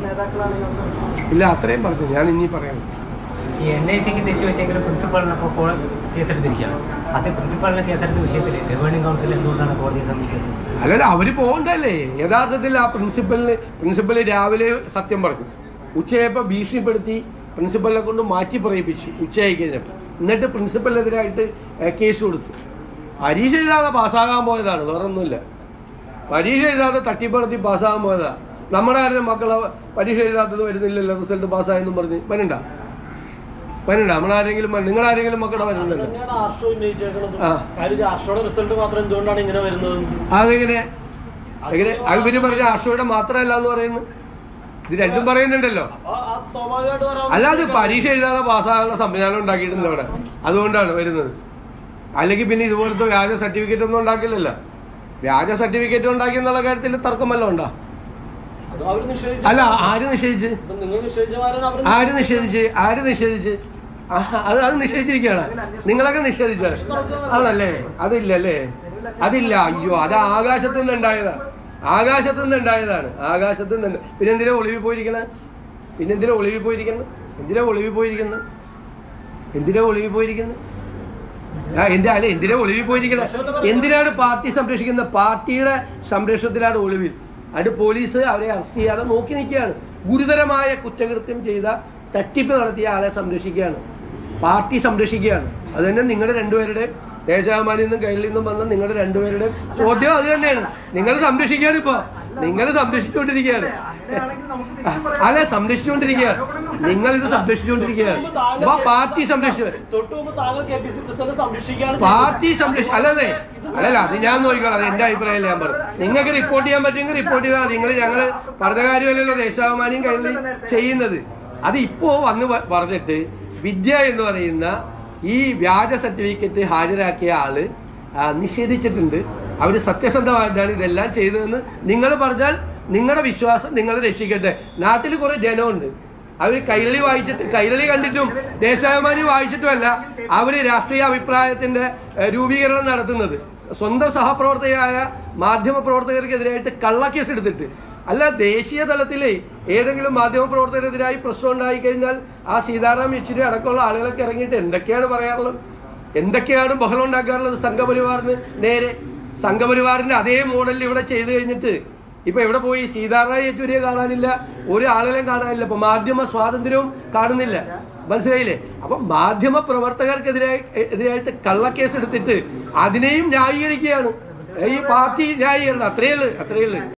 ഇല്ല അത്രയും പറഞ്ഞു ഞാൻ ഇനി പറയാം ഈ എൻ ഐ സിക്ക് തെറ്റുപറ്റിയെങ്കിലും പ്രിൻസിപ്പളിനെ ഇപ്പോൾ കോ- കേസെടുത്തിരിക്കുകയാണ് അത് പ്രിൻസിപ്പളിനെ കേസെടുത്ത വിഷയത്തിൽ ഗവേണിംഗ് കൗൺസിൽ എന്തുകൊണ്ടാണ് കോടതിയെ സമീപിച്ചത് അല്ലല്ല അവര് പോകണ്ടല്ലേ യഥാർത്ഥത്തിൽ ആ പ്രിൻസിപ്പലിന് പ്രിൻസിപ്പൽ രാവിലെ സത്യം പറഞ്ഞു ഉച്ചയായപ്പോൾ ഭീഷണിപ്പെടുത്തി പ്രിൻസിപ്പലിനെ കൊണ്ട് മാറ്റി പറയിപ്പിച്ചു ഉച്ചയായി കഴിഞ്ഞപ്പോൾ എന്നിട്ട് പ്രിൻസിപ്പലിനെതിരായിട്ട് ഏഹ്, കേസ് കൊടുത്തു പരീക്ഷ എഴുതാതെ പാസ്സാകാൻ പോയതാണ് വേറൊന്നുമില്ല പരീക്ഷ എഴുതാതെ തട്ടിപ്പടത്തി പാസ്സാകാൻ പോയതാ നമ്മുടെ ആരുടെ മക്കളെ പരീക്ഷ എഴുതാത്തത് വരുന്നില്ലല്ലോ റിസൾട്ട് പാസ്സായെന്നും പറഞ്ഞ് വരണ്ട വരണ്ട നമ്മളാരെങ്കിലും നിങ്ങളാരെങ്കിലും മക്കളുടെ വരുന്നുണ്ടല്ലോ തന്നെയാണ് ആർഷോ ഉന്നയിച്ചേക്കുന്നത് ആ. കാര്യം ആർഷോയുടെ റിസൾട്ട് മാത്രം എന്തുകൊണ്ടാണ് ഇങ്ങനെ വരുന്നത് അതെങ്ങനെ എങ്ങനെ ഇവര് പറഞ്ഞ ആശയുടെ മാത്രമല്ല എന്ന് പറയുന്നു ഇത് രണ്ടും പറയുന്നുണ്ടല്ലോ അപ്പൊ ആ സ്വാഭാവികമായിട്ട് വരാൻ അല്ലാതെ പരീക്ഷ എഴുതാതെ പാസ്സാകാനുള്ള സംവിധാനം ഉണ്ടാക്കിയിട്ടുണ്ട് അവിടെ അതുകൊണ്ടാണ് വരുന്നത് അല്ലെങ്കിൽ പിന്നെ ഇതുപോലത്തെ വ്യാജ സർട്ടിഫിക്കറ്റ് ഒന്നും ഉണ്ടാക്കില്ലല്ലോ വ്യാജ സർട്ടിഫിക്കറ്റ് ഉണ്ടാക്കി എന്നുള്ള കാര്യത്തിൽ തർക്കമല്ല ഉണ്ടാ അത് അവർ നിഷേധിച്ചു അല്ല ആര് നിഷേധിച്ച് അപ്പൊ നിങ്ങൾ നിഷേധിച്ചമാരാണ് അവർ ആര് നിഷേധിച്ച് ആര് നിഷേധിച്ച് ആഹാ, അത് അത് നിഷേധിച്ചിരിക്കുകയാണ് നിങ്ങളൊക്കെ നിഷേധിച്ചാണ് ആണല്ലേ അതില്ലല്ലേ അതില്ല അയ്യോ അത് ആകാശത്തു നിന്ന് ഉണ്ടായതാണ് ആകാശത്തു നിന്ന് ഉണ്ടായതാണ് ആകാശത്തു നിന്ന് പിന്നെ എന്തിനാ ഒളിവിൽ പോയിരിക്കണത് പിന്നെ എന്തിനാ ഒളിവിൽ പോയിരിക്കുന്നത് എന്തിനാ ഒളിവിൽ പോയിരിക്കുന്നത് എന്തിനാ ഒളിവിൽ പോയിരിക്കുന്നത് ആ എന്തിനാ അല്ലെ എന്തിനാ ഒളിവിൽ പോയിരിക്കുന്നത് എന്തിനാണ് പാർട്ടി സംരക്ഷിക്കുന്നത് പാർട്ടിയുടെ സംരക്ഷണത്തിലാണ് ഒളിവിൽ അത് പോലീസ് അവരെ അറസ്റ്റ് ചെയ്യാതെ നോക്കി നിൽക്കുകയാണ് ഗുരുതരമായ കുറ്റകൃത്യം ചെയ്ത തട്ടിപ്പ് നടത്തിയ ആളെ സംരക്ഷിക്കുകയാണ് പാർട്ടി സംരക്ഷിക്കുകയാണ് അത് തന്നെ നിങ്ങളുടെ രണ്ടുപേരുടെ ദേശാഭിമാനിൽ നിന്നും കയ്യിൽ നിന്നും വന്ന നിങ്ങളുടെ രണ്ടുപേരുടെ ചോദ്യം അത് തന്നെയാണ് നിങ്ങൾ സംരക്ഷിക്കുകയാണ് ഇപ്പൊ നിങ്ങൾ സംരക്ഷിച്ചുകൊണ്ടിരിക്കുകയാണ് അല്ല സംരക്ഷിച്ചുകൊണ്ടിരിക്കുകയാണ് നിങ്ങൾ ഇത് സംരക്ഷിച്ചുകൊണ്ടിരിക്കുകയാണ് അപ്പൊ പാർട്ടി സംരക്ഷിച്ചു തൊട്ടു മുമ്പ് താങ്കൾ കെ പി സി പ്രസിഡന്റ് സംരക്ഷിക്കുകയാണ് പാർട്ടി സംരക്ഷ അല്ലല്ലേ അല്ലല്ല അത് ഞാൻ നോക്കിക്കോളാം അത് എന്റെ അഭിപ്രായമല്ല ഞാൻ പറഞ്ഞു നിങ്ങൾക്ക് റിപ്പോർട്ട് ചെയ്യാൻ പറ്റുമെങ്കിൽ റിപ്പോർട്ട് ചെയ്താൽ നിങ്ങൾ ഞങ്ങൾ പറഞ്ഞ കാര്യമല്ലല്ലോ ദേശാഭിമാനിയും കയ്യിൽ ചെയ്യുന്നത് അത് ഇപ്പോ വന്ന് പ- പറഞ്ഞിട്ട് വിദ്യ എന്ന് പറയുന്ന ഈ വ്യാജ സർട്ടിഫിക്കറ്റ് ഹാജരാക്കിയ ആള് ആ, നിഷേധിച്ചിട്ടുണ്ട് അവർ സത്യസന്ധമായിട്ടാണ് ഇതെല്ലാം ചെയ്തതെന്ന് നിങ്ങൾ പറഞ്ഞാൽ നിങ്ങളുടെ വിശ്വാസം നിങ്ങൾ രക്ഷിക്കട്ടെ നാട്ടിൽ കുറെ ജനമുണ്ട് അവർ കൈരളി വായിച്ചിട്ട് കൈരളി കണ്ടിട്ടും ദേശാഭിമാനി വായിച്ചിട്ടുമല്ല അവർ രാഷ്ട്രീയ അഭിപ്രായത്തിന്റെ ഏഹ്, രൂപീകരണം നടത്തുന്നത് സ്വന്തം സഹപ്രവർത്തകരായ മാധ്യമ പ്രവർത്തകർക്കെതിരായിട്ട് കള്ളക്കേസ് എടുത്തിട്ട് അല്ല ദേശീയ തലത്തിലെ ഏതെങ്കിലും മാധ്യമ പ്രവർത്തകരെതിരായി പ്രശ്നം ഉണ്ടായി കഴിഞ്ഞാൽ ആ സീതാറാം യെച്ചൂരി അടക്കമുള്ള ആളുകളൊക്കെ ഇറങ്ങിയിട്ട് എന്തൊക്കെയാണ് പറയാറുള്ളത് എന്തൊക്കെയാണ് ബഹളം ഉണ്ടാക്കാറുള്ളത് സംഘപരിവാറിന് നേരെ സംഘപരിവാറിന്റെ അതേ മോഡലിൽ ഇവിടെ ചെയ്തു കഴിഞ്ഞിട്ട് ഇപ്പൊ എവിടെ പോയി സീതാറാം യെച്ചൂരിയെ കാണാനില്ല ഒരു ആളുകളെയും കാണാനില്ല ഇപ്പൊ മാധ്യമ സ്വാതന്ത്ര്യവും കാണുന്നില്ല മനസ്സിലായില്ലേ അപ്പൊ മാധ്യമ പ്രവർത്തകർക്കെതിരായി എതിരായിട്ട് കള്ളക്കേസ് എടുത്തിട്ട് അതിനെയും ന്യായീകരിക്കുകയാണ് ഈ പാർട്ടി ന്യായീകരണം അത്രയേ ഉള്ളൂ അത്രയേ ഉള്ളൂ